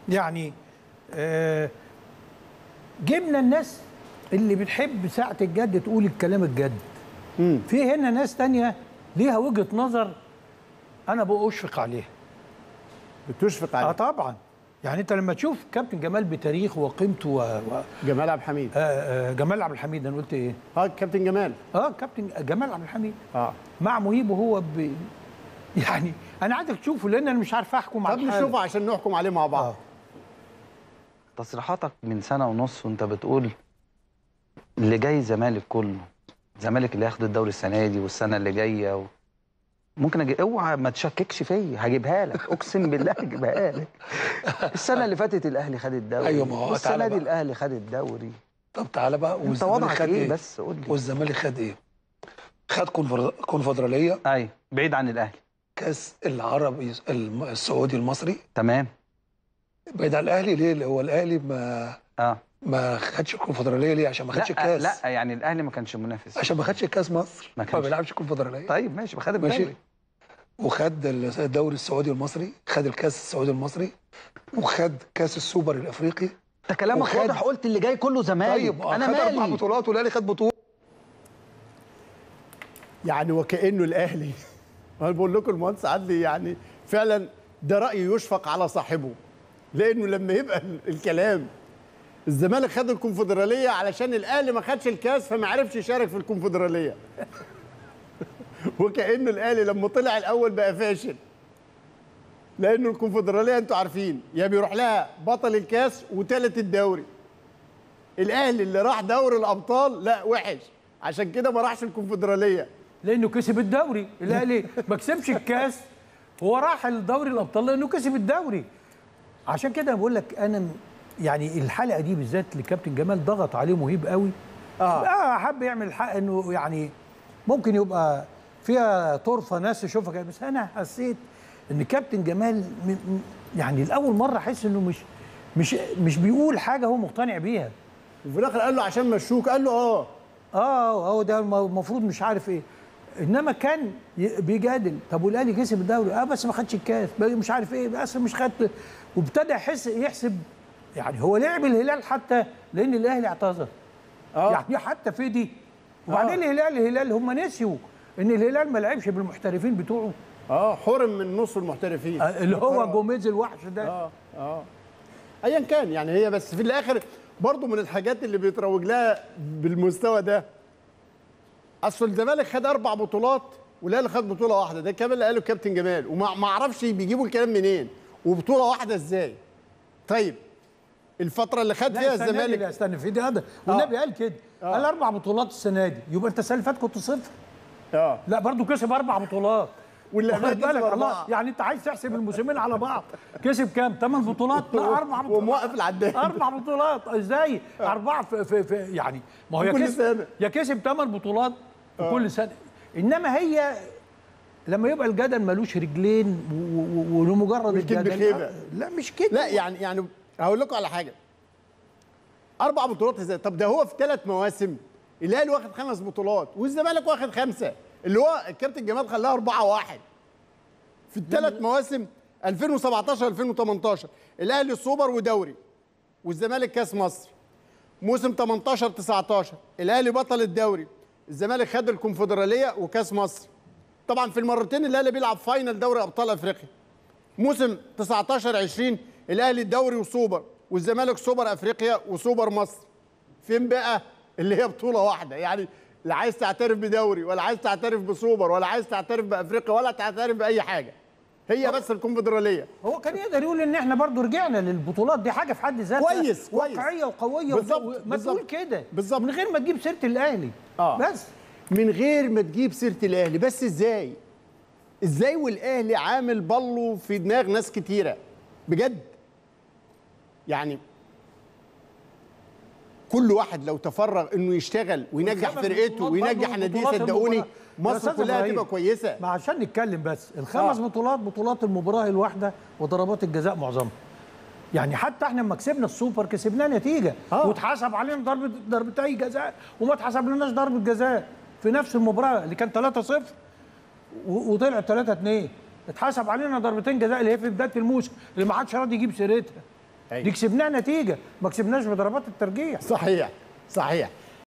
يعني آه جبنا الناس اللي بتحب ساعة الجد تقول الكلام الجد مم. في هنا ناس تانية ليها وجهة نظر أنا بأشفق عليها بتشفق اه عليه طبعا يعني انت لما تشوف كابتن جمال بتاريخه وقيمته و... و... جمال عبد الحميد آه آه جمال عبد الحميد انا قلت ايه؟ اه كابتن جمال اه كابتن جمال عبد الحميد اه مع مهيب وهو ب... يعني انا عايزك تشوفه لان انا مش عارف احكم طب على الحالة. نشوفه عشان نحكم عليه مع بعض آه. تصريحاتك من سنه ونص وانت بتقول اللي جاي زمالك كله زمالك اللي هياخد الدوري السنه دي والسنه اللي جايه و... ممكن اجي اوعى ما تشككش فيا هجيبها لك اقسم بالله هجيبها لك السنه اللي فاتت الاهلي خد الدوري أيوة، ما هو والسنه تعالى دي بقى. الاهلي خد الدوري طب تعالى بقى انت والزمالك وضعك خد ايه بس قول لي والزمالك خد ايه؟ خد كونفر- كونفدراليه ايوه بعيد عن الاهلي كاس العربي الم- السعودي المصري تمام بعيد عن الاهلي ليه؟ اللي هو الاهلي ما اه ما خدش الكونفدراليه ليه؟ عشان ما خدش لا الكاس لا يعني الاهلي ما كانش منافس عشان ما خدش كاس مصر ما ما, كانش. بيلعبش الكونفدراليه طيب ماشي خد ماشي الدوري وخد الدوري السعودي المصري خد الكاس السعودي المصري وخد كاس السوبر الافريقي انت كلامك وخد- واضح قلت اللي جاي كله زمالك طيب انا خد اربع مالي بطولات والاهلي خد بطوله يعني وكانه الاهلي انا بقول لكم المهندس عدلي يعني فعلا ده راي يشفق على صاحبه لانه لما يبقى ال- الكلام الزمالك خد الكونفدراليه علشان الاهلي ما خدش الكاس فما عرفش يشارك في الكونفدراليه وكانه الاهلي لما طلع الاول بقى فاشل لانه الكونفدراليه انتوا عارفين يا بيروح لها بطل الكاس وثالث الدوري الاهلي اللي راح دوري الابطال لا وحش عشان كده ما راحش الكونفدراليه لانه كسب الدوري الاهلي ما كسبش الكاس هو راح الدوري الابطال لانه كسب الدوري عشان كده بقول لك انا م- يعني الحلقه دي بالذات لكابتن جمال ضغط عليه مهيب قوي اه اه حب يعمل الحق انه يعني ممكن يبقى فيها طرفه ناس تشوفها كده بس انا حسيت ان كابتن جمال م م يعني لاول مره احس انه مش مش مش بيقول حاجه هو مقتنع بيها وفي الاخر قال له عشان مشوك قال له اه اه هو ده الم- المفروض مش عارف ايه انما كان ي- بيجادل طب والاهلي كسب الدوري اه بس ما خدش الكاس بقى مش عارف ايه بس مش خد وابتدى يحس يحسب يعني هو لعب الهلال حتى لان الاهلي اعتذر اه يعني حتى في دي وبعدين الهلال الهلال هم نسيوا ان الهلال ما لعبش بالمحترفين بتوعه اه حرم من نص المحترفين آه، اللي هو جوميز الوحش ده اه اه ايا كان يعني هي بس في الاخر برضو من الحاجات اللي بيتروج لها بالمستوى ده اصل الزمالك خد اربع بطولات والاهلي خد بطوله واحده ده الكلام اللي قاله كابتن جمال وما ما اعرفش بيجيبوا الكلام منين وبطوله واحده ازاي طيب الفتره اللي خد لا فيها السنة دي لا الزمالك استنى في ده هذا والنبي قال كده قال اربع بطولات السنه دي يبقى انت السنه اللي فاتت كنت صفر اه لا برضه كسب اربع بطولات واللي قبلها واخد كسب بالك أربعة. الله يعني انت عايز تحسب الموسمين على بعض كسب كام؟ ثمان بطولات؟ لا اربع بطولات وموقف العداد اربع بطولات ازاي؟ اربعه في, في, في يعني ما هو يا كل كسب سنة. يا كسب ثمان بطولات في كل سنه انما هي لما يبقى الجدل ملوش رجلين و- و- ولمجرد مش كده الجدل بخيبة. لا مش كده لا يعني يعني هقول لكم على حاجه اربع بطولات ازاي طب ده هو في ثلاث مواسم الاهلي واخد خمس بطولات والزمالك واخد خمسه اللي هو الكابتن جمال خلاها أربعة واحد في الثلاث مواسم 2017 2018 الاهلي سوبر ودوري والزمالك كاس مصر موسم 18 19 الاهلي بطل الدوري الزمالك خد الكونفدراليه وكاس مصر طبعا في المرتين الاهلي بيلعب فاينل دوري ابطال افريقيا موسم 19 20 الاهلي الدوري وسوبر والزمالك سوبر افريقيا وسوبر مصر فين بقى اللي هي بطوله واحده يعني لا عايز تعترف بدوري ولا عايز تعترف بسوبر ولا عايز تعترف بافريقيا ولا تعترف باي حاجه هي بس الكونفدراليه هو كان يقدر يقول ان احنا برضو رجعنا للبطولات دي حاجه في حد ذاتها كويس، كويس. واقعيه وقويه بالظبط، ما بالظبط. تقول كده بالظبط. من غير ما تجيب سيره الاهلي آه. بس من غير ما تجيب سيره الاهلي بس ازاي ازاي والاهلي عامل بالو في دماغ ناس كتيره بجد يعني كل واحد لو تفرغ انه يشتغل وينجح الخمس فرقته بطولات وينجح برضو ناديه بطولات صدقوني المباراة. يا مصر أستاذ كلها إبراهيم، هتبقى كويسه ما عشان نتكلم بس الخمس آه. بطولات بطولات المباراه الواحده وضربات الجزاء معظمها يعني حتى احنا لما كسبنا السوبر كسبناه نتيجه آه. واتحسب علينا ضربه ضربتي جزاء وما اتحسب لناش ضربه جزاء في نفس المباراه اللي كان 3-0 و- وطلع 3-2 اتحسب علينا ضربتين جزاء اللي هي في بدايه الموسم اللي ما حدش راضي يجيب سيرتها أيوة. دي كسبناها نتيجه ما كسبناش بضربات الترجيح صحيح صحيح